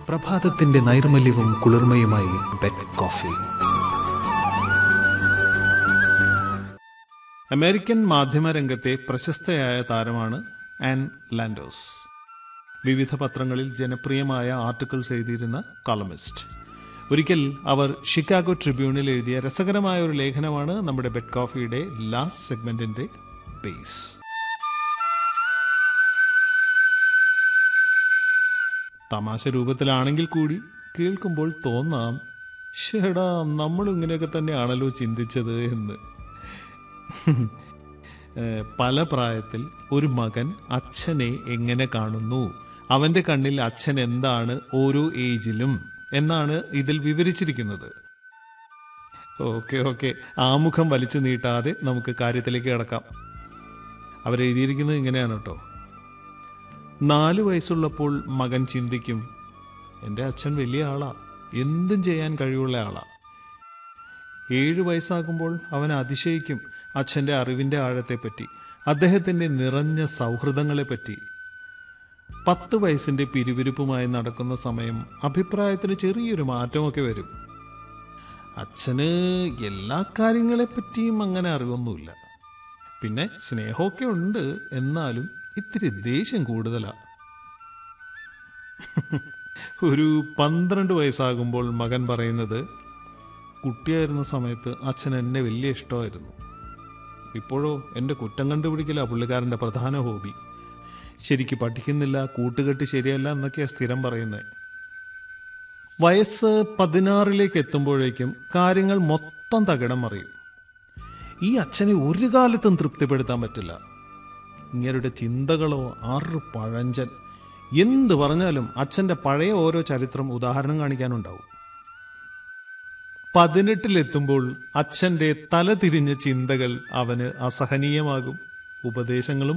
പ്രഭാതത്തിന്റെ നൈർമല്യവും കുളിർമയുമായി bed coffee American മാധ്യമരംഗത്തെ പ്രശസ്തയായ താരമാണ് ആൻ ലാൻഡോസ് വിവിധ പത്രങ്ങളിൽ ജനപ്രിയമായ ആർട്ടിക്കിൾസ് എഴുതിയിരുന്ന കോളമിസ്റ്റ് ഒരിക്കൽ അവർ ഷിക്കാഗോ ട്രിബ്യൂണിൽ എഴുതിയ രസകരമായ ഒരു ലേഖനമാണ് നമ്മുടെ ബെഡ് കോഫിയുടെ ലാസ്റ്റ് സെഗ്മെന്റിന്റെ ബേസ് തമാശ രൂപത്തിലാണെങ്കിൽ കൂടി കേൾക്കുമ്പോൾ തോന്നാം ഷേടാ നമ്മൾ ഇങ്ങനെയൊക്കെ തന്നെയാണല്ലോ ചിന്തിച്ചത് എന്ന് ഏഹ് പല പ്രായത്തിൽ ഒരു മകൻ അച്ഛനെ എങ്ങനെ കാണുന്നു അവന്റെ കണ്ണിൽ അച്ഛൻ എന്താണ് ഓരോ ഏജിലും എന്നാണ് ഇതിൽ വിവരിച്ചിരിക്കുന്നത് ഓക്കെ ഓക്കെ ആമുഖം വലിച്ചു നീട്ടാതെ നമുക്ക് കാര്യത്തിലേക്ക് കിടക്കാം അവരെഴുതിയിരിക്കുന്നത് ഇങ്ങനെയാണ് കേട്ടോ നാല് വയസ്സുള്ളപ്പോൾ മകൻ ചിന്തിക്കും എൻ്റെ അച്ഛൻ വലിയ ആളാ എന്തും ചെയ്യാൻ കഴിവുള്ള ആളാ ഏഴ് വയസ്സാകുമ്പോൾ അവൻ അതിശയിക്കും അച്ഛൻ്റെ അറിവിൻ്റെ ആഴത്തെപ്പറ്റി അദ്ദേഹത്തിൻ്റെ നിറഞ്ഞ സൗഹൃദങ്ങളെപ്പറ്റി പത്ത് വയസ്സിൻ്റെ പിരിവിരിപ്പുമായി നടക്കുന്ന സമയം അഭിപ്രായത്തിന് ചെറിയൊരു മാറ്റമൊക്കെ വരും അച്ഛന് എല്ലാ കാര്യങ്ങളെപ്പറ്റിയും അങ്ങനെ അറിവൊന്നുമില്ല പിന്നെ സ്നേഹമൊക്കെ ഉണ്ട് എന്നാലും ഇത്തിരി ദേഷ്യം കൂടുതലാ ഒരു പന്ത്രണ്ട് വയസ്സാകുമ്പോൾ മകൻ പറയുന്നത് കുട്ടിയായിരുന്ന സമയത്ത് അച്ഛൻ എന്നെ വലിയ ഇഷ്ടമായിരുന്നു ഇപ്പോഴോ എൻ്റെ കുറ്റം കണ്ടുപിടിക്കല പുള്ളിക്കാരൻ്റെ പ്രധാന ഹോബി ശരിക്ക് പഠിക്കുന്നില്ല കൂട്ടുകെട്ട് ശരിയല്ല എന്നൊക്കെയാണ് സ്ഥിരം പറയുന്നത് വയസ്സ് പതിനാറിലേക്ക് എത്തുമ്പോഴേക്കും കാര്യങ്ങൾ മൊത്തം തകിടം മറിയും ഈ അച്ഛനെ ഒരു കാലത്തും തൃപ്തിപ്പെടുത്താൻ പറ്റില്ല ഇങ്ങരുടെ ചിന്തകളോ ആറ് പഴഞ്ചൻ എന്ത് പറഞ്ഞാലും അച്ഛൻ്റെ പഴയ ഓരോ ചരിത്രം ഉദാഹരണം കാണിക്കാനുണ്ടാവും പതിനെട്ടിലെത്തുമ്പോൾ അച്ഛൻ്റെ തല തിരിഞ്ഞ ചിന്തകൾ അവന് അസഹനീയമാകും ഉപദേശങ്ങളും